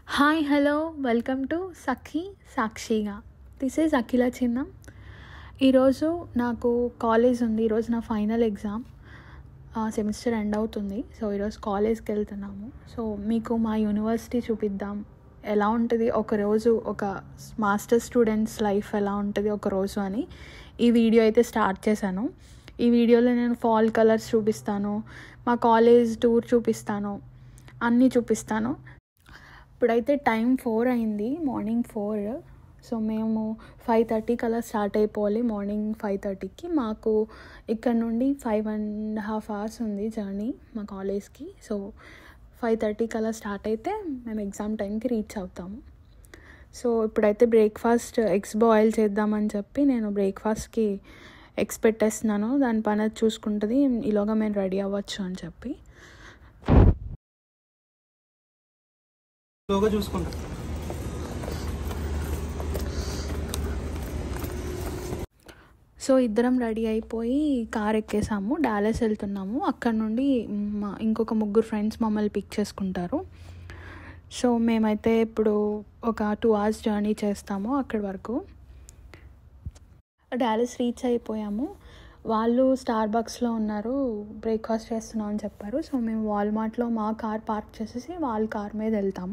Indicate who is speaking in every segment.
Speaker 1: hi hello welcome to Sakhi సాక్షిగా this is అఖిల చిన్న ఈరోజు నాకు కాలేజ్ ఉంది ఈరోజు నా ఫైనల్ ఎగ్జామ్ సెమిస్టర్ ఎండ్ అవుతుంది సో ఈరోజు కాలేజ్కి వెళ్తున్నాము సో మీకు మా యూనివర్సిటీ చూపిద్దాం ఎలా ఉంటుంది ఒక రోజు ఒక మాస్టర్ స్టూడెంట్స్ లైఫ్ ఎలా ఉంటుంది ఒక రోజు అని ఈ వీడియో అయితే స్టార్ట్ చేశాను ఈ వీడియోలో నేను ఫాల్ కలర్స్ చూపిస్తాను మా కాలేజ్ టూర్ చూపిస్తాను అన్నీ చూపిస్తాను ఇప్పుడైతే టైం ఫోర్ అయింది మార్నింగ్ ఫోర్ సో మేము ఫైవ్ థర్టీకి అలా స్టార్ట్ అయిపోవాలి మార్నింగ్ ఫైవ్ థర్టీకి మాకు ఇక్కడ నుండి ఫైవ్ అండ్ హాఫ్ అవర్స్ ఉంది జర్నీ మా కాలేజ్కి సో ఫైవ్ థర్టీకి అలా స్టార్ట్ అయితే మేము ఎగ్జామ్ టైంకి రీచ్ అవుతాము సో ఇప్పుడైతే బ్రేక్ఫాస్ట్ ఎగ్స్ బాయిల్ చేద్దామని చెప్పి నేను బ్రేక్ఫాస్ట్కి ఎగ్స్ పెట్టేస్తున్నాను దాని పని అది చూసుకుంటుంది ఈలోగా మేము రెడీ అవ్వచ్చు అని చెప్పి
Speaker 2: స్లోగా చూసుకుంటా
Speaker 1: సో ఇద్దరం రెడీ అయిపోయి కార్ ఎక్కేసాము డాలస్ వెళ్తున్నాము అక్కడ నుండి మా ఇంకొక ముగ్గురు ఫ్రెండ్స్ మమ్మల్ని పిక్ చేసుకుంటారు సో మేమైతే ఇప్పుడు ఒక టూ అవర్స్ జర్నీ చేస్తాము అక్కడి వరకు డాలస్ రీచ్ అయిపోయాము వాళ్ళు స్టార్ బక్స్లో ఉన్నారు బ్రేక్ఫాస్ట్ చేస్తున్నాం అని చెప్పారు సో మేము వాల్మార్ట్లో మా కార్ పార్క్ చేసేసి వాళ్ళ కార్ మీద వెళ్తాము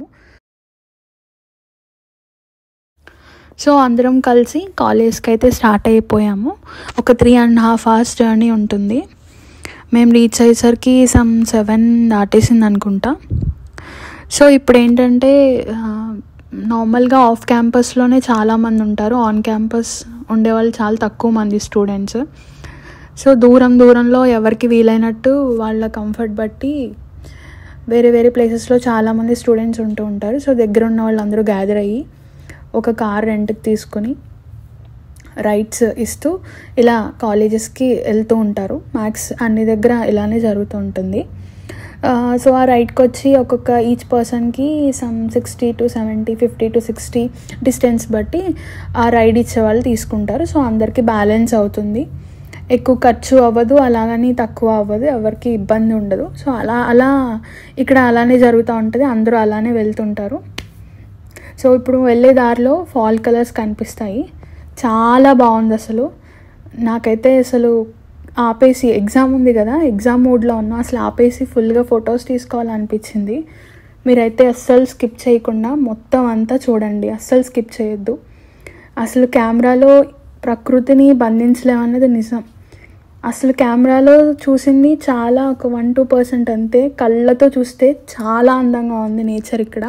Speaker 1: సో అందరం కలిసి కాలేజ్కి అయితే స్టార్ట్ అయిపోయాము ఒక three and half hours journey ఉంటుంది మేము రీచ్ అయ్యేసరికి సమ్ సెవెన్ దాటేసింది అనుకుంటా సో ఇప్పుడు ఏంటంటే నార్మల్గా ఆఫ్ క్యాంపస్లోనే చాలామంది ఉంటారు ఆన్ క్యాంపస్ ఉండేవాళ్ళు చాలా తక్కువ మంది స్టూడెంట్స్ సో దూరం దూరంలో ఎవరికి వీలైనట్టు వాళ్ళ కంఫర్ట్ బట్టి వేరే వేరే ప్లేసెస్లో చాలామంది స్టూడెంట్స్ ఉంటూ ఉంటారు సో దగ్గర ఉన్న వాళ్ళందరూ గ్యాదర్ అయ్యి ఒక కార్ రెంట్కి తీసుకుని రైట్స్ ఇస్తూ ఇలా కాలేజెస్కి వెళ్తూ ఉంటారు మ్యాక్స్ అన్ని దగ్గర ఇలానే జరుగుతూ ఉంటుంది సో ఆ రైడ్కి వచ్చి ఒక్కొక్క ఈచ్ పర్సన్కి some sixty to seventy fifty to sixty distance బట్టి ఆ రైడ్ ఇచ్చే వాళ్ళు తీసుకుంటారు సో అందరికీ బ్యాలెన్స్ అవుతుంది ఎక్కువ ఖర్చు అవ్వదు అలాగని తక్కువ అవ్వదు ఎవరికి ఇబ్బంది ఉండదు సో అలా అలా ఇక్కడ అలానే జరుగుతూ ఉంటుంది అందరూ అలానే వెళ్తుంటారు సో ఇప్పుడు వెళ్ళే దారిలో ఫాల్ కలర్స్ కనిపిస్తాయి చాలా బాగుంది అసలు నాకైతే అసలు ఆపేసి ఎగ్జామ్ ఉంది కదా ఎగ్జామ్ మూడ్లో ఉన్నా అసలు ఆపేసి ఫుల్గా ఫొటోస్ తీసుకోవాలనిపించింది మీరైతే అస్సలు స్కిప్ చేయకుండా మొత్తం అంతా చూడండి అస్సలు స్కిప్ చేయొద్దు అసలు కెమెరాలో ప్రకృతిని బంధించలేమన్నది నిజం అసలు కెమెరాలో చూసింది చాలా ఒక వన్ టూ పర్సెంట్ అంతే కళ్ళతో చూస్తే చాలా అందంగా ఉంది నేచర్ ఇక్కడ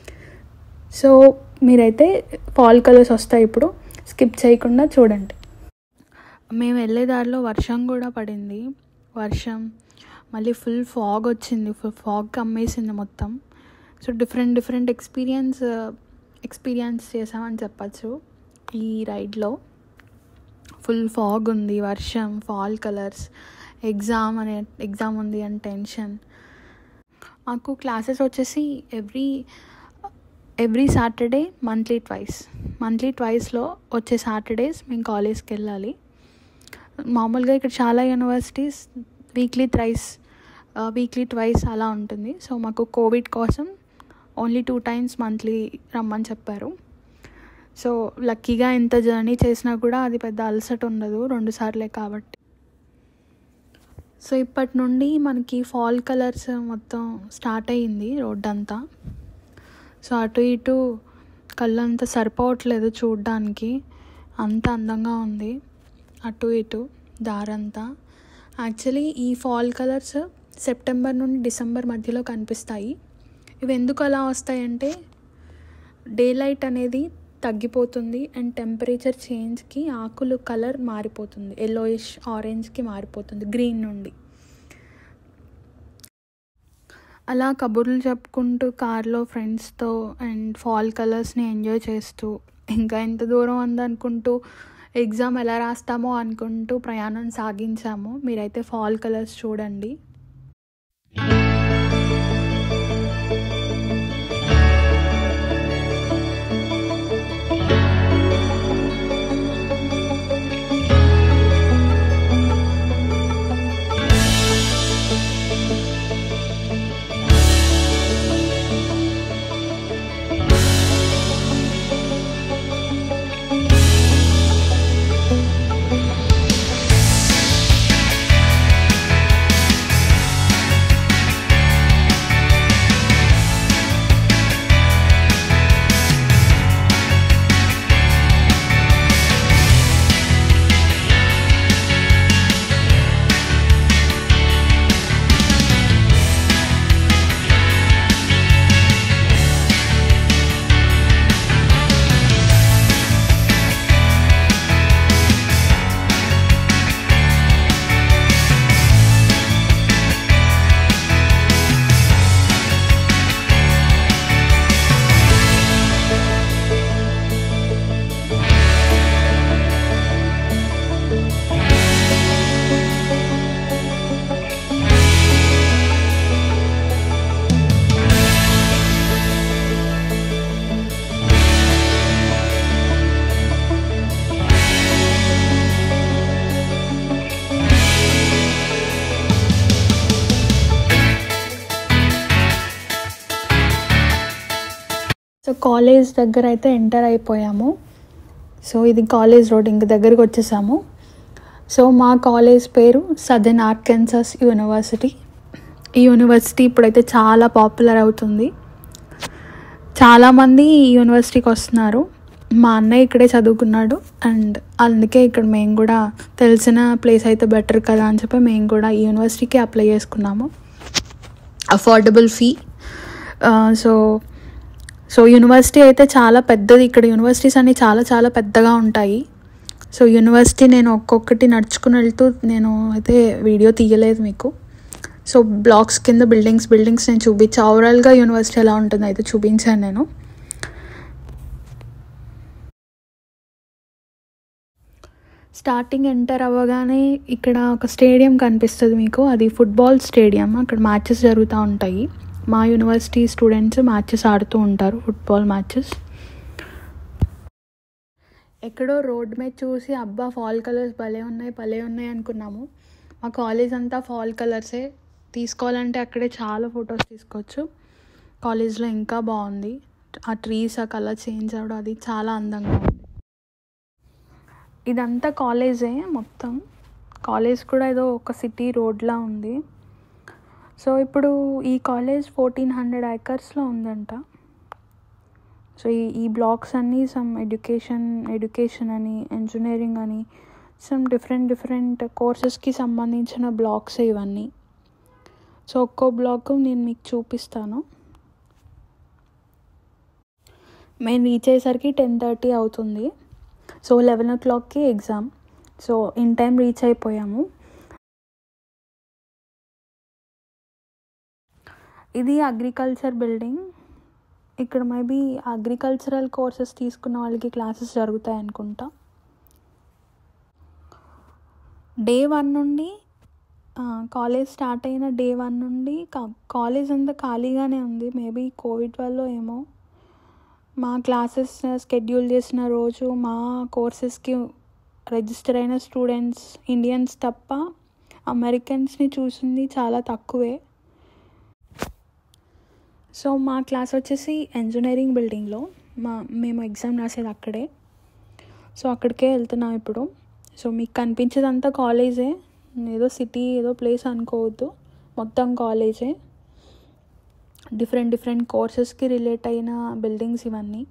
Speaker 1: సో మీరైతే ఫాల్ కలర్స్ వస్తాయి ఇప్పుడు స్కిప్ చేయకుండా చూడండి మేము వెళ్ళే దారిలో వర్షం కూడా పడింది వర్షం మళ్ళీ ఫుల్ ఫాగ్ వచ్చింది ఫుల్ ఫాగ్ కమ్మేసింది మొత్తం so different different experience experience చేసామని చెప్పచ్చు ఈ రైడ్లో ఫుల్ ఫాగ్ ఉంది వర్షం ఫాల్ కలర్స్ ఎగ్జామ్ అనే ఎగ్జామ్ ఉంది అని టెన్షన్ మాకు క్లాసెస్ వచ్చేసి every every Saturday monthly twice monthly ట్వైస్లో వచ్చే సాటర్డేస్ మేము కాలేజ్కి వెళ్ళాలి మామూలుగా ఇక్కడ చాలా universities weekly thrice weekly twice అలా ఉంటుంది సో మాకు కోవిడ్ కోసం ఓన్లీ టూ టైమ్స్ మంత్లీ రమ్మని చెప్పారు సో లక్కీగా ఎంత జర్నీ చేసినా కూడా అది పెద్ద అలసట ఉండదు రెండు సార్లే కాబట్టి సో ఇప్పటి నుండి మనకి ఫాల్ కలర్స్ మొత్తం స్టార్ట్ అయ్యింది రోడ్ అంతా సో అటు ఇటు కళ్ళంతా సరిపోవట్లేదు చూడ్డానికి అంత అందంగా ఉంది అటు ఇటు దారంతా యాక్చువల్లీ ఈ ఫాల్ కలర్స్ సెప్టెంబర్ నుండి డిసెంబర్ మధ్యలో కనిపిస్తాయి ఇవి ఎందుకు అలా వస్తాయంటే డే లైట్ అనేది తగ్గిపోతుంది అండ్ టెంపరేచర్ చేంజ్కి ఆకులు కలర్ మారిపోతుంది ఎల్లోయిష్ ఆరెంజ్కి మారిపోతుంది గ్రీన్ నుండి అలా కబుర్లు చెప్పుకుంటూ కార్లో ఫ్రెండ్స్తో అండ్ ఫాల్ కలర్స్ని ఎంజాయ్ చేస్తూ ఇంకా ఎంత దూరం ఉందనుకుంటూ ఎగ్జామ్ ఎలా రాస్తామో అనుకుంటూ ప్రయాణం సాగించాము మీరైతే ఫాల్ కలర్స్ చూడండి సో కాలేజ్ దగ్గర అయితే ఎంటర్ అయిపోయాము సో ఇది కాలేజ్ రోడ్ ఇంక దగ్గరికి వచ్చేసాము సో మా కాలేజ్ పేరు సదర్న్ ఆర్కెన్సస్ యూనివర్సిటీ ఈ యూనివర్సిటీ ఇప్పుడైతే చాలా పాపులర్ అవుతుంది చాలామంది ఈ యూనివర్సిటీకి వస్తున్నారు మా అన్నయ్య ఇక్కడే చదువుకున్నాడు అండ్ అందుకే ఇక్కడ మేము కూడా తెలిసిన ప్లేస్ అయితే బెటర్ కదా అని చెప్పి మేము కూడా ఈ యూనివర్సిటీకి అప్లై చేసుకున్నాము affordable fee so so university అయితే చాలా పెద్దది ఇక్కడ యూనివర్సిటీస్ అన్నీ చాలా చాలా పెద్దగా ఉంటాయి సో యూనివర్సిటీ నేను ఒక్కొక్కటి నడుచుకుని వెళ్తూ నేను అయితే వీడియో తీయలేదు మీకు సో బ్లాక్స్ కింద బిల్డింగ్స్ బిల్డింగ్స్ నేను చూపించా ఓవరాల్గా యూనివర్సిటీ ఎలా ఉంటుందో అయితే చూపించాను నేను స్టార్టింగ్ ఎంటర్ అవ్వగానే ఇక్కడ ఒక స్టేడియం కనిపిస్తుంది మీకు అది ఫుట్బాల్ స్టేడియం అక్కడ మ్యాచెస్ జరుగుతూ ఉంటాయి మా యూనివర్సిటీ స్టూడెంట్స్ మ్యాచెస్ ఆడుతూ ఉంటారు ఫుట్బాల్ మ్యాచెస్ ఎక్కడో రోడ్ మీద చూసి అబ్బా ఫాల్ కలర్స్ భలే ఉన్నాయి భలే ఉన్నాయి అనుకున్నాము మా కాలేజ్ అంతా ఫాల్ కలర్సే తీసుకోవాలంటే అక్కడే చాలా ఫొటోస్ తీసుకోవచ్చు కాలేజ్లో ఇంకా బాగుంది ఆ ట్రీస్ ఆ కలర్ చేంజ్ అవ్వడం అది చాలా అందంగా ఉంది ఇదంతా కాలేజే మొత్తం కాలేజ్ కూడా ఏదో ఒక సిటీ రోడ్లా ఉంది సో ఇప్పుడు ఈ కాలేజ్ ఫోర్టీన్ హండ్రెడ్ ఏకర్స్లో ఉందంట సో ఈ ఈ బ్లాక్స్ అన్నీ సమ్ ఎడ్యుకేషన్ ఎడ్యుకేషన్ అని ఇంజనీరింగ్ అని సమ్ డిఫరెంట్ డిఫరెంట్ కోర్సెస్కి సంబంధించిన బ్లాక్స్ ఇవన్నీ సో ఒక్కో బ్లాక్ నేను మీకు చూపిస్తాను మేము రీచ్ అయ్యేసరికి టెన్ థర్టీ అవుతుంది సో లెవెన్ ఓ క్లాక్కి exam so in time reach అయిపోయాము ఇది అగ్రికల్చర్ బిల్డింగ్ ఇక్కడ మేబీ అగ్రికల్చరల్ కోర్సెస్ తీసుకున్న వాళ్ళకి క్లాసెస్ జరుగుతాయి అనుకుంటా డే వన్ నుండి కాలేజ్ స్టార్ట్ అయిన డే వన్ నుండి కాలేజ్ అంతా ఖాళీగానే ఉంది మేబీ కోవిడ్ వల్ల ఏమో మా క్లాసెస్ షెడ్యూల్ చేసిన రోజు మా కోర్సెస్కి రిజిస్టర్ అయిన స్టూడెంట్స్ ఇండియన్స్ తప్ప అమెరికన్స్ని చూసింది చాలా తక్కువే సో మా క్లాస్ వచ్చేసి ఇంజనీరింగ్ బిల్డింగ్లో మా మేము ఎగ్జామ్ రాసేది అక్కడే సో అక్కడికే వెళ్తున్నాం ఇప్పుడు సో మీకు కనిపించేదంతా కాలేజే ఏదో సిటీ ఏదో ప్లేస్ అనుకోవద్దు మొత్తం కాలేజే డిఫరెంట్ డిఫరెంట్ కోర్సెస్కి రిలేట్ అయిన బిల్డింగ్స్ ఇవన్నీ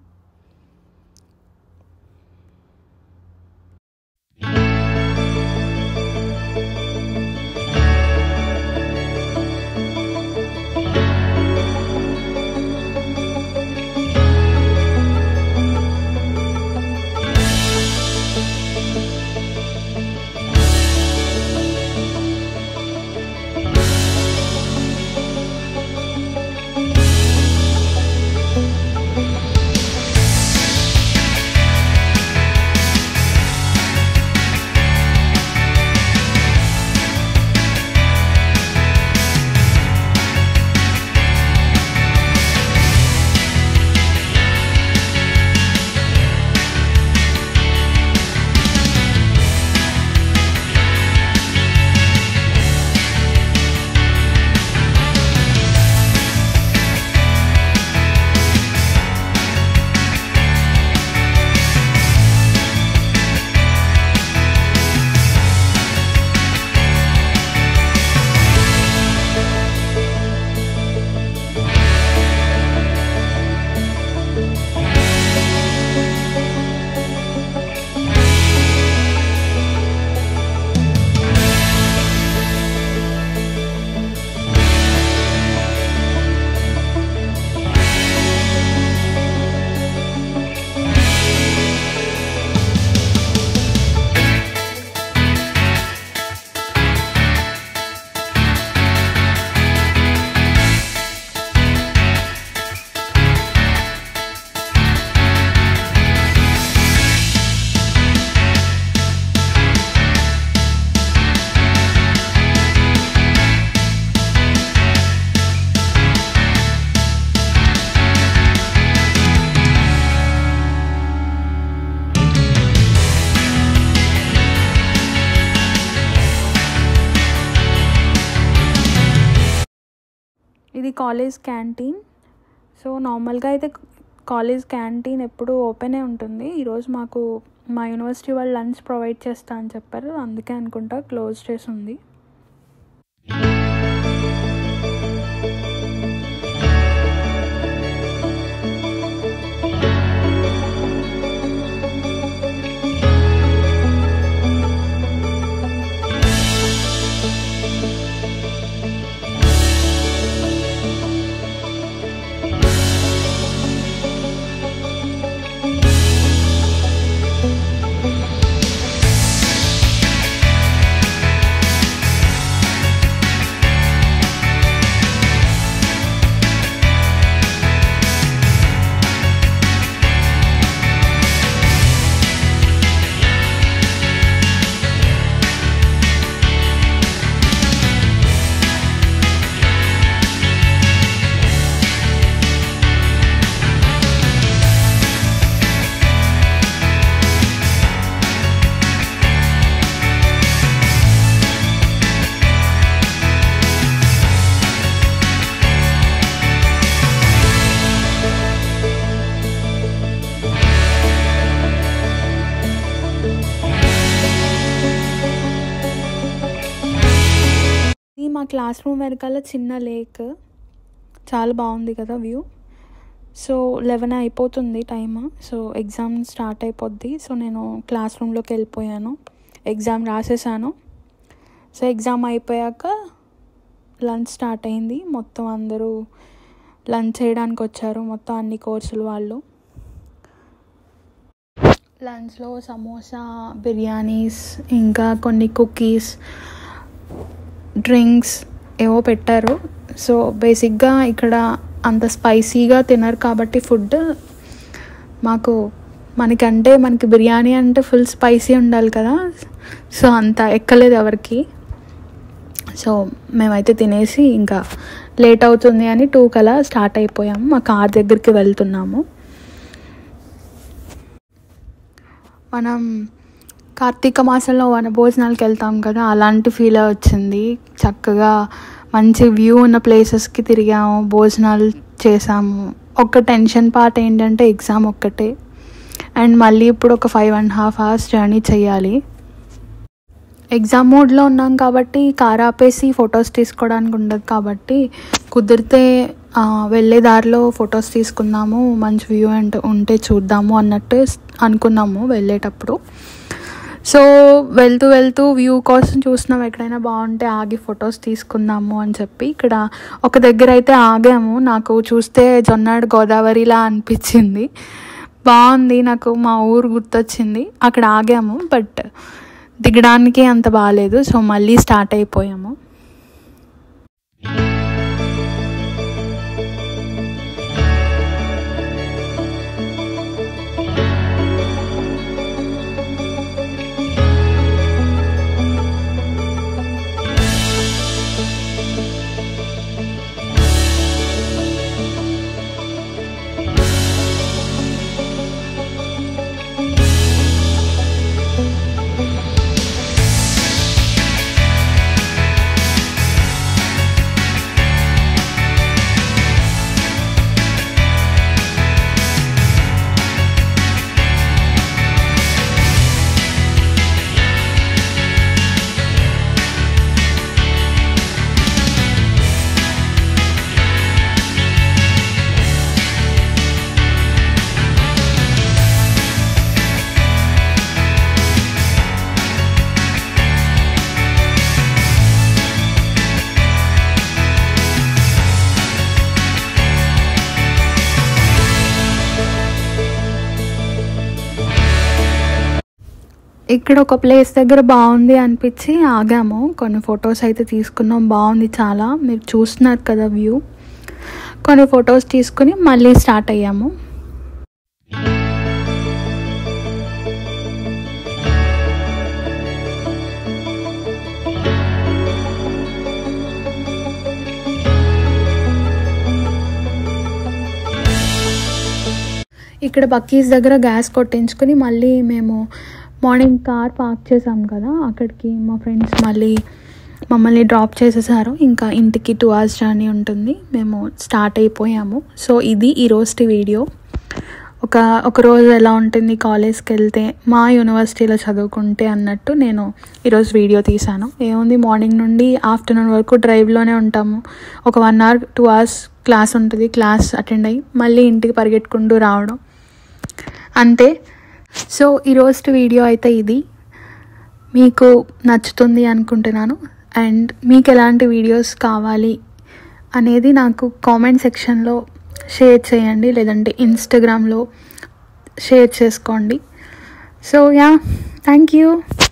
Speaker 1: ఇది కాలేజ్ క్యాంటీన్ సో నార్మల్గా అయితే కాలేజ్ క్యాంటీన్ ఎప్పుడు ఓపెనే ఉంటుంది ఈరోజు మాకు మా యూనివర్సిటీ వాళ్ళు లంచ్ ప్రొవైడ్ చేస్తా అని చెప్పారు అందుకే అనుకుంటా క్లోజ్ చేసి ఉంది ఇది మా క్లాస్ రూమ్ వెనకాల చిన్న లేక్ చాలా బాగుంది కదా వ్యూ సో లెవెన్ అయిపోతుంది టైం సో ఎగ్జామ్ స్టార్ట్ అయిపోద్ది సో నేను క్లాస్ రూమ్లోకి వెళ్ళిపోయాను ఎగ్జామ్ రాసేసాను సో ఎగ్జామ్ అయిపోయాక లంచ్ స్టార్ట్ అయింది మొత్తం అందరూ లంచ్ చేయడానికి వచ్చారు మొత్తం అన్ని కోర్సులు వాళ్ళు లంచ్లో సమోసా బిర్యానీస్ ఇంకా కొన్ని కుకీస్ డ్రింక్స్ ఏవో పెట్టారు సో బేసిక్గా ఇక్కడ అంత స్పైసీగా తినరు కాబట్టి ఫుడ్ మాకు మనకంటే మనకి బిర్యానీ అంటే ఫుల్ స్పైసీ ఉండాలి కదా సో అంత ఎక్కలేదు ఎవరికి సో మేమైతే తినేసి ఇంకా లేట్ అవుతుంది అని టూ కలా స్టార్ట్ అయిపోయాము మా కార్ దగ్గరికి వెళ్తున్నాము మనం కార్తీక మాసంలో వన భోజనాలకు వెళ్తాం కదా అలాంటి ఫీల్ వచ్చింది చక్కగా మంచి వ్యూ ఉన్న ప్లేసెస్కి తిరిగాము భోజనాలు చేసాము ఒక్క టెన్షన్ పార్ట్ ఏంటంటే ఎగ్జామ్ ఒక్కటే అండ్ మళ్ళీ ఇప్పుడు ఒక five and half hours journey చేయాలి ఎగ్జామ్ మోడ్లో ఉన్నాం కాబట్టి కార్ ఆపేసి ఫొటోస్ తీసుకోవడానికి ఉండదు కాబట్టి కుదిరితే ఆ, వెళ్ళే దారిలో ఫొటోస్ తీసుకుందాము మంచి వ్యూ అంటే ఉంటే చూద్దాము అన్నట్టు అనుకున్నాము వెళ్ళేటప్పుడు సో వెళ్తూ వెళ్తూ వ్యూ కోసం చూసినాం ఎక్కడైనా బాగుంటే ఆగి ఫొటోస్ తీసుకుందాము అని చెప్పి ఇక్కడ ఒక దగ్గర అయితే ఆగాము నాకు చూస్తే జొన్నాడు గోదావరిలా అనిపించింది బాగుంది నాకు మా ఊరు గుర్తొచ్చింది అక్కడ ఆగాము బట్ దిగడానికి అంత బాగాలేదు సో మళ్ళీ స్టార్ట్ అయిపోయాము ఇక్కడ ఒక ప్లేస్ దగ్గర బాగుంది అనిపించి ఆగాము కొన్ని ఫొటోస్ అయితే తీసుకున్నాం బాగుంది చాలా మీరు చూస్తున్నారు కదా వ్యూ కొన్ని ఫొటోస్ తీసుకుని మళ్ళీ స్టార్ట్ అయ్యాము ఇక్కడ బక్కీస్ దగ్గర గ్యాస్ కొట్టించుకుని మళ్ళీ మేము మార్నింగ్ కార్ పార్క్ చేసాం కదా అక్కడికి మా ఫ్రెండ్స్ మళ్ళీ మమ్మల్ని డ్రాప్ చేసేసారు ఇంకా ఇంటికి టూ అవర్స్ జర్నీ ఉంటుంది మేము స్టార్ట్ అయిపోయాము సో ఇది ఈ రోజు వీడియో ఒక ఒక రోజు ఎలా ఉంటుంది కాలేజ్కి వెళ్తే మా యూనివర్సిటీలో చదువుకుంటే అన్నట్టు నేను ఈరోజు వీడియో తీశాను ఏముంది మార్నింగ్ నుండి ఆఫ్టర్నూన్ వరకు డ్రైవ్లోనే ఉంటాము ఒక one hour two hours class ఉంటుంది క్లాస్ అటెండ్ అయ్యి మళ్ళీ ఇంటికి పరిగెట్టుకుంటూ రావడం అంతే సో ఈరోజు వీడియో అయితే ఇది మీకు నచ్చుతుంది అనుకుంటున్నాను అండ్ మీకు ఎలాంటి వీడియోస్ కావాలి అనేది నాకు కామెంట్ సెక్షన్లో షేర్ చేయండి లేదంటే ఇన్స్టాగ్రామ్లో షేర్ చేసుకోండి సో యా థ్యాంక్ యూ